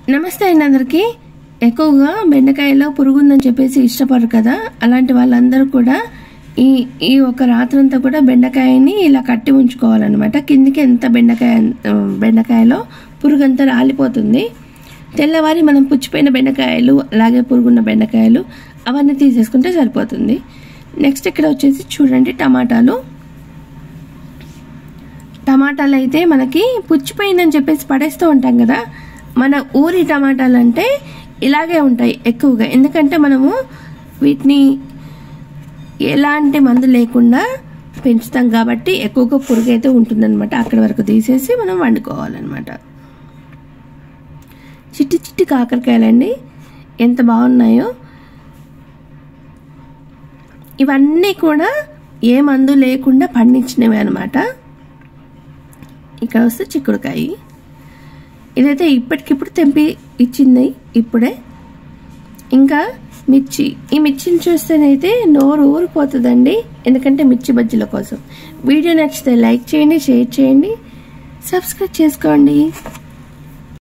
నమస్తే అండి అందరికీ ఎక్కువగా బెండకాయలో పురుగు ఉందని చెప్పేసి ఇష్టపడరు కదా అలాంటి వాళ్ళందరూ కూడా ఈ ఈ ఒక రాత్రంతా కూడా బెండకాయని ఇలా కట్టి ఉంచుకోవాలన్నమాట కిందికి ఎంత బెండకాయ ఆ, బెండకాయలో పురుగు అంతా రాలిపోతుంది తెల్లవారి మనం పుచ్చిపోయిన బెండకాయలు అలాగే పురుగున్న బెండకాయలు అవన్నీ తీసేసుకుంటే సరిపోతుంది నెక్స్ట్ ఇక్కడ వచ్చేసి చూడండి టమాటాలు టమాటాలు అయితే మనకి పుచ్చిపోయిందని చెప్పేసి పడేస్తూ ఉంటాం కదా మన ఊరి టమాటాలు అంటే ఇలాగే ఉంటాయి ఎక్కువగా ఎందుకంటే మనము వీటిని ఎలాంటి మందు లేకుండా పెంచుతాం కాబట్టి ఎక్కువగా పురుగు అయితే ఉంటుందన్నమాట అక్కడి వరకు తీసేసి మనం వండుకోవాలన్నమాట చిట్టి చిట్టి కాకరకాయలండి ఎంత బాగున్నాయో ఇవన్నీ కూడా ఏ మందు లేకుండా పండించినవి అనమాట ఇక్కడ వస్తే చిక్కుడుకాయ ఇదైతే ఇప్పటికిప్పుడు తెంపి ఇచ్చింది ఇప్పుడే ఇంకా మిర్చి ఈ మిర్చిని చూస్తేనైతే నోరు ఊరిపోతుందండి ఎందుకంటే మిర్చి బజ్జీల కోసం వీడియో నచ్చితే లైక్ చేయండి షేర్ చేయండి సబ్స్క్రైబ్ చేసుకోండి